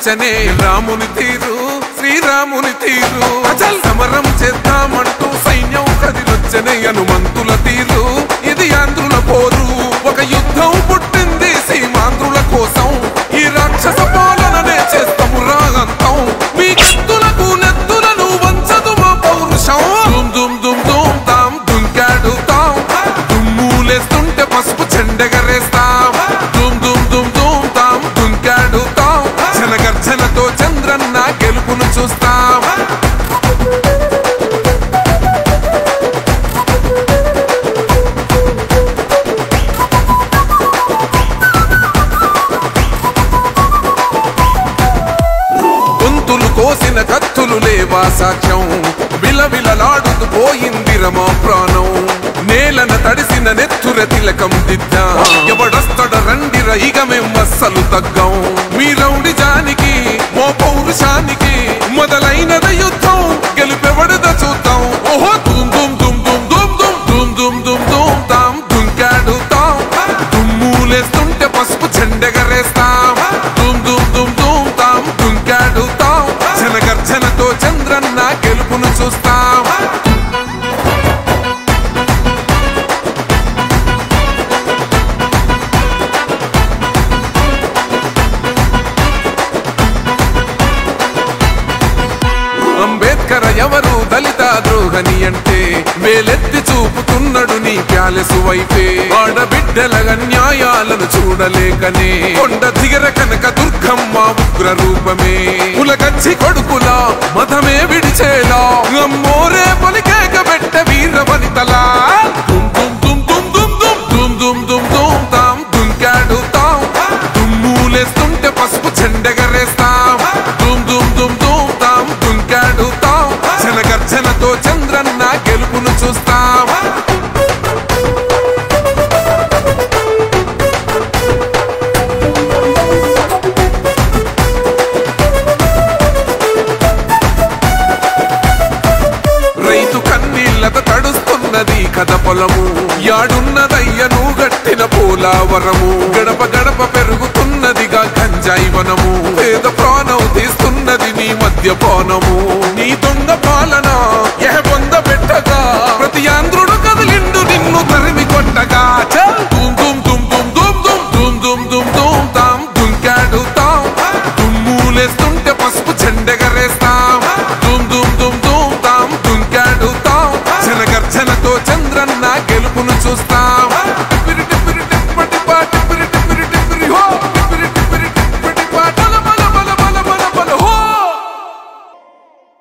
నచ్చనే రాముని తీరు శ్రీరాముని తీరు అచల్ సమరం చేద్దామంటూ సైన్యం కదిలొచ్చనే హనుమంతుల తీరు ఇది ఆంధ్రుల పోరు ఒక యుద్ధం పుట్టింది సీమాంధ్రుల కోసం ఈ రాక్షస పాలననే చేస్తాము రాగంతం మీ కత్తులకు నెత్తులను వంచదు మా పౌరుషం దుమ్ దుమ్ దుమ్ దుమ్ తాం దుంకాడు తాం దుమ్ములేస్తుంటే పసుపు చెండెగరేస్తాం దుమ్ దుమ్ దుమ్ దుమ్ తాం దుంకాడు తాం జనగర్జనతో చంద్రన్న గెలుపును చూస్తాం గొంతులు కోసిన కత్తులు లేవా సాక్ష్యం విలవిలలాడుతూ పోయింది రమా ప్రాణం నేలన తడిసిన నెత్తుర తిలకం దిద్దా ఎవడొస్తడ రండిర ఇక మేం అస్సలు తగ్గం మీ రౌడి జానికి మో పౌరుషానికి మొదలైనద యుద్ధం గెలుపెవడద చూద్దాం ఓహో దుమ్ దుమ్ దుమ్ దుమ్ దుమ్ దుమ్ దుమ్ దుమ్ దుమ్ దుమ్ తాం దుంకాడు తాం దుమ్ములేస్తుంటే పసుపు చెండెగరేస్తాం దుమ్ దుమ్ దుమ్ దుమ్ తాం దుంకాడు తాం జనగర్జనతో చంద్రన్న గెలుపును చూస్తాం అంబేద్కర్ ఎవరు దళిత ద్రోహని అంటే వేలెత్తి చూపుతున్నాడు నీ ప్యాలెసు వైపే ఆడబిడ్డల న్యాయాలను చూడలేకనే కొండ దిగర కనక దుర్గమ్మ ఉగ్ర రూపమే కులగచ్చి కొడుకుల మతమే విడిచేలా అమ్మోరే పలికేక పెట్ట వీర వనితలా దుమ్ దుమ్ దుమ్ దుమ్ దుమ్ దుమ్ దుమ్ దుమ్ దుమ్ దుమ్ తాం దుంకాడు తాం దుమ్ములేస్తుంటే పసుపు చెండెగరేస్తాం దుమ్ దుమ్ దుమ్ దుమ్ తాం దుంకాడు తాం జనగర్జనతో చంద్రన్న గెలుపును చూస్తాం రైతు కన్నీళ్లతో తడుస్తున్నది కథ పొలము యాడున్నదయ్యను గట్టిన పోలావరము గడప గడప పెరుగుతున్నదిగా గంజాయి వనము పేద ప్రాణం తీస్తున్నది నీ మధ్య పోనము నీ దొంగ పాలన